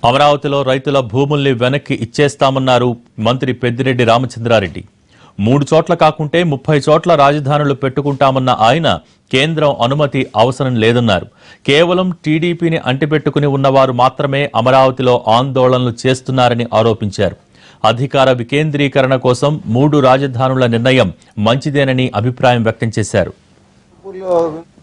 అమరావతిలో రైతుల భూముల్ని వెనక్కి ఇచ్చేస్తామన్నారు మంత్రి పెద్దిరెడ్డి రామచంద్రారెడ్డి మూడు చోట్ల కాకుంటే ముప్పై చోట్ల రాజధానులు పెట్టుకుంటామన్న ఆయన కేంద్రం అనుమతి అవసరం లేదన్నారు కేవలం టీడీపీని అంటిపెట్టుకుని ఉన్నవారు మాత్రమే అమరావతిలో ఆందోళనలు చేస్తున్నారని ఆరోపించారు అధికార వికేంద్రీకరణ కోసం మూడు రాజధానుల నిర్ణయం మంచిదేనని అభిప్రాయం వ్యక్తం చేశారు ఊళ్ళో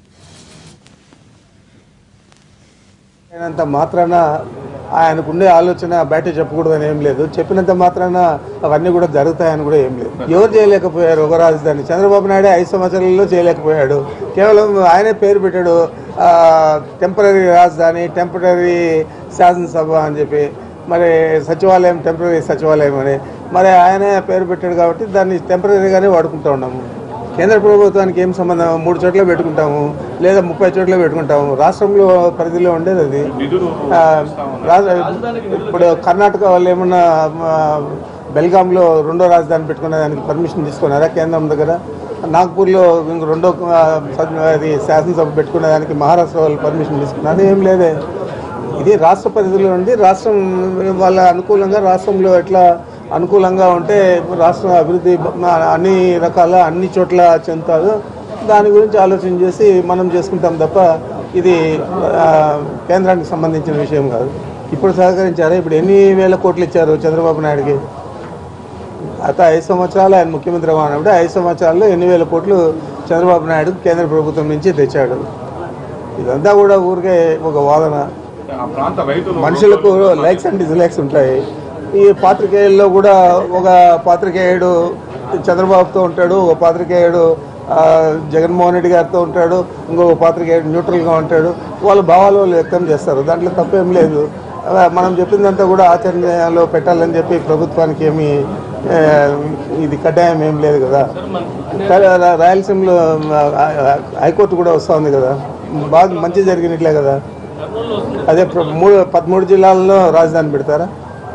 అయినంత మాత్రాన ఆయనకుండే ఆలోచన బయట చెప్పకూడదని ఏం లేదు చెప్పినంత మాత్రాన అవన్నీ కూడా జరుగుతాయని కూడా ఏం లేదు ఎవరు చేయలేకపోయారు ఒక రాజధాని చంద్రబాబు నాయుడు ఐదు సంవత్సరాలలో చేయలేకపోయాడు కేవలం ఆయనే పేరు పెట్టాడు టెంపరీ రాజధాని టెంపరీ శాసనసభ అని చెప్పి మరి సచివాలయం టెంపరీ సచివాలయం అని మరి ఆయనే పేరు పెట్టాడు కాబట్టి దాన్ని టెంపరీగానే వాడుకుంటూ ఉన్నాము కేంద్ర ప్రభుత్వానికి ఏం సంబంధం మూడు చోట్ల పెట్టుకుంటాము లేదా ముప్పై చోట్ల పెట్టుకుంటాము రాష్ట్రంలో పరిధిలో ఉండేది అది ఆ, రా- ఇప్పుడు కర్ణాటక వాళ్ళు ఏమన్నా ఆ, బెల్గాంలో రెండో రాజధాని పెట్టుకునే దానికి పర్మిషన్ తీసుకున్నారా కేంద్రం దగ్గర నాగ్పూర్లో ఇంక రెండో ఆ, స- అది శాసనసభ పెట్టుకునే దానికి మహారాష్ట్ర వాళ్ళు పర్మిషన్ తీసుకున్నారు ఏం లేదే ఇది రాష్ట్ర పరిధిలో ఉండి రాష్ట్రం వాళ్ళ అనుకూలంగా రాష్ట్రంలో ఎట్లా అనుకూలంగా ఉంటే రాష్ట్ర అభివృద్ధి బ- అన్ని రకాల అన్ని చోట్ల చెందుతారు దాని గురించి ఆలోచన చేసి మనం చేసుకుంటాం తప్ప ఇది ఆ, కేంద్రానికి సంబంధించిన విషయం కాదు ఇప్పుడు సహకరించారు ఇప్పుడు ఎన్ని వేల కోట్లు ఇచ్చారు చంద్రబాబు నాయుడుకి అత ఐదు సంవత్సరాలు ఆయన ముఖ్యమంత్రి ఉన్నప్పుడు ఐదు సంవత్సరాల్లో ఎన్ని వేల కోట్లు చంద్రబాబు నాయుడు కేంద్ర ప్రభుత్వం నుంచి తెచ్చాడు ఇదంతా కూడా ఊరికే ఒక వాదన ఆ ప్రాంత రైతులు మనుషులకు లైక్స్ అండ్ డిస్లైక్స్ ఉంటాయి ఈ పాత్రికేయుల్లో కూడా ఒక పాత్రికేయుడు చంద్రబాబుతో ఉంటాడు ఒక పాత్రికేయుడు ఆ, జగన్మోహన్ రెడ్డి గారితో ఉంటాడు ఇంకొక పాత్రికేయుడు న్యూట్రల్గా ఉంటాడు వాళ్ళ భావాలు వాళ్ళు వ్యక్తం చేస్తారు దాంట్లో తప్పేం లేదు ఆ, మనం చెప్పిందంతా కూడా ఆచరణలో పెట్టాలని చెప్పి ప్రభుత్వానికి ఏమి ఆ, ఇది కడ్డాయం ఏం లేదు కదా కానీ రా- రాయలసీమలో ఆ, హైకోర్టు కూడా వస్తుంది కదా బాగా మంచి జరిగినట్లే కదా అదే ప్ర- మూడు పదమూడు జిల్లాల్లో రాజధాని పెడతారా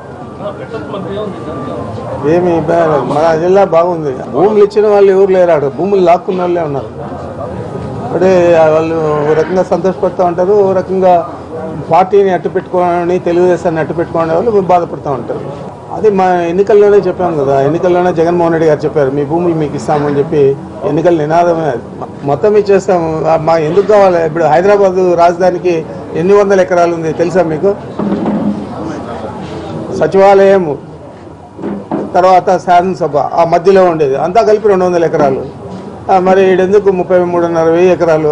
ఏమి ఇబ్బంది లేదు. మన జిల్లా బాగుంది భూములు ఇచ్చిన వాళ్ళు ఎవరు లేరాడు భూములు లాక్కున్న వాళ్ళే ఉన్నారు అంటే వాళ్ళు ఓ రకంగా సంతోషపడుతూ ఉంటారు ఓ రకంగా పార్టీని అట్టు పెట్టుకోని తెలుగుదేశాన్ని అట్టు పెట్టుకునే వాళ్ళు బాధపడుతూ ఉంటారు అది మా ఎన్నికల్లోనే చెప్పాం కదా ఎన్నికల్లోనే జగన్మోహన్ రెడ్డి గారు చెప్పారు మీ భూములు మీకు ఇస్తామని చెప్పి ఎన్నికల నినాదమే అది మొత్తం ఇచ్చేస్తాము ఆ, మా ఎందుకు కావాలి ఇప్పుడు హైదరాబాద్ రాజధానికి ఎన్ని వందల ఎకరాలు ఉంది తెలుసా మీకు సచివాలయం తర్వాత శాసనసభ ఆ మధ్యలో ఉండేది అంతా కలిపి రెండు వందల ఎకరాలు ఆ, మరి ఈడెందుకు ముప్పై మూడున్నర వెయ్యి ఎకరాలు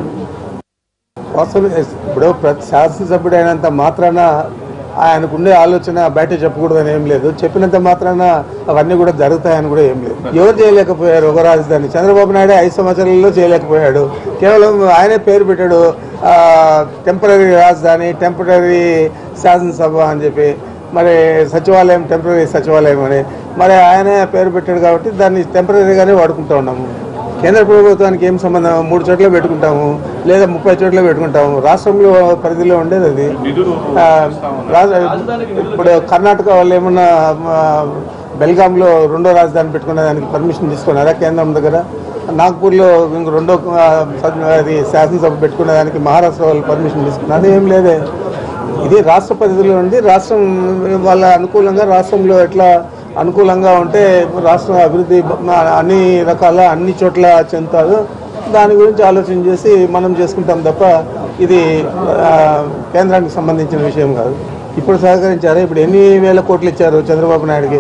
వాస్తవం ఇప్పుడు ప్రతి శాసనసభ్యుడు అయినంత మాత్రాన ఆయనకుండే ఆలోచన బయట చెప్పకూడదని ఏం లేదు చెప్పినంత మాత్రాన అవన్నీ కూడా జరుగుతాయని కూడా ఏం లేదు ఎవరు చేయలేకపోయారు ఒక రాజధాని చంద్రబాబు నాయుడు ఐదు సంవత్సరాలలో చేయలేకపోయాడు కేవలం ఆయనే పేరు పెట్టాడు టెంపరీ రాజధాని టెంపరీ శాసనసభ అని చెప్పి మరి సచివాలయం టెంపరీ సచివాలయం అని మరి ఆయనే పేరు పెట్టాడు కాబట్టి దాన్ని టెంపరీగానే వాడుకుంటూ ఉన్నాము కేంద్ర ప్రభుత్వానికి ఏం సంబంధం మూడు చోట్ల పెట్టుకుంటాము లేదా ముప్పై చోట్ల పెట్టుకుంటాము రాష్ట్రంలో పరిధిలో ఉండేది అది నిధులు ఆ, రాజ- ఇప్పుడు కర్ణాటక వాళ్ళు ఏమన్నా ఆ, బెల్గాంలో రెండో రాజధాని పెట్టుకునే దానికి పర్మిషన్ తీసుకున్నారా కేంద్రం దగ్గర నాగ్పూర్లో ఇంక రెండో ఆ, స- అది శాసనసభ పెట్టుకునే దానికి మహారాష్ట్ర వాళ్ళు పర్మిషన్ తీసుకున్నారు ఏం లేదే ఇది రాష్ట్ర పరిధిలో ఉండి రాష్ట్రం వాళ్ళ అనుకూలంగా రాష్ట్రంలో ఎట్లా అనుకూలంగా ఉంటే రాష్ట్ర అభివృద్ధి బ- అన్ని రకాల అన్ని చోట్ల చెందుతారు దాని గురించి ఆలోచన చేసి మనం చేసుకుంటాం తప్ప ఇది ఆ, కేంద్రానికి సంబంధించిన విషయం కాదు ఇప్పుడు సహకరించారు ఇప్పుడు ఎన్ని వేల కోట్లు ఇచ్చారు చంద్రబాబు నాయుడుకి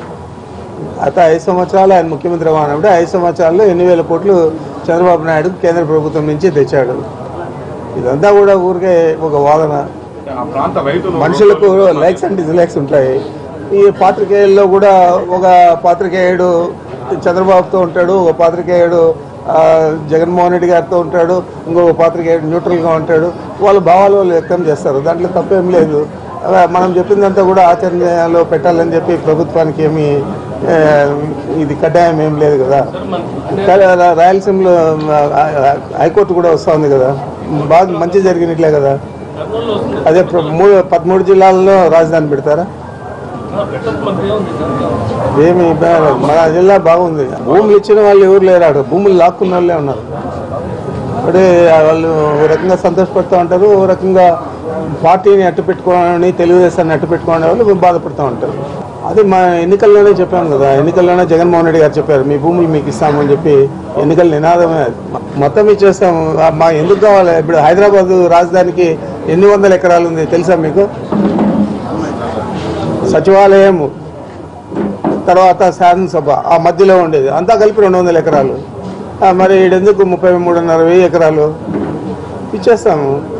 అత ఐదు సంవత్సరాలు ఆయన ముఖ్యమంత్రి ఉన్నప్పుడు ఐదు సంవత్సరాల్లో ఎన్ని వేల కోట్లు చంద్రబాబు నాయుడు కేంద్ర ప్రభుత్వం నుంచి తెచ్చాడు ఇదంతా కూడా ఊరికే ఒక వాదన ఆ ప్రాంత రైతులు మనుషులకు లైక్స్ అండ్ డిస్లైక్స్ ఉంటాయి ఈ పాత్రికేయుల్లో కూడా ఒక పాత్రికేయుడు చంద్రబాబుతో ఉంటాడు ఒక పాత్రికేయుడు ఆ, జగన్మోహన్ రెడ్డి గారితో ఉంటాడు ఇంకొక పాత్రికేయుడు న్యూట్రల్గా ఉంటాడు వాళ్ళ భావాలు వాళ్ళు వ్యక్తం చేస్తారు దాంట్లో తప్పేం లేదు అలా మనం చెప్పిందంతా కూడా ఆచరణలో పెట్టాలని చెప్పి ప్రభుత్వానికి ఏమి ఆ, ఇది కడ్డాయం ఏం లేదు కదా కానీ రా- రాయలసీమలో ఆ, హైకోర్టు కూడా వస్తుంది కదా బాగా మంచి జరిగినట్లే కదా అదే ప్ర- మూడు పదమూడు జిల్లాల్లో రాజధాని పెడతారా ఏమి ఇబ్బంది లేదు. మన జిల్లా బాగుంది భూములు ఇచ్చిన వాళ్ళు ఎవరు లేరాడు భూములు లాక్కున్న వాళ్ళే ఉన్నారు అంటే వాళ్ళు ఓ రకంగా సంతోషపడుతూ ఉంటారు ఓ రకంగా పార్టీని అట్టు పెట్టుకోవాలని తెలుగుదేశాన్ని అట్టు పెట్టుకోవడం వాళ్ళు మేము బాధపడుతూ ఉంటారు అది మా ఎన్నికల్లోనే చెప్పాము కదా ఎన్నికల్లోనే జగన్మోహన్ రెడ్డి గారు చెప్పారు మీ భూములు మీకు ఇస్తామని చెప్పి ఎన్నికల నినాదమే అది. మ- మొత్తం ఇచ్చేస్తాము ఆ, మా ఎందుకు కావాలి ఇప్పుడు హైదరాబాద్ రాజధానికి ఎన్ని వందల ఎకరాలు ఉంది తెలుసా మీకు సచివాలయం తర్వాత శాసనసభ ఆ మధ్యలో ఉండేది అంతా కలిపి రెండు వందల ఎకరాలు ఆ, మరి ఈడెందుకు ముప్పై మూడున్నర వెయ్యి ఎకరాలు ఇచ్చేస్తాము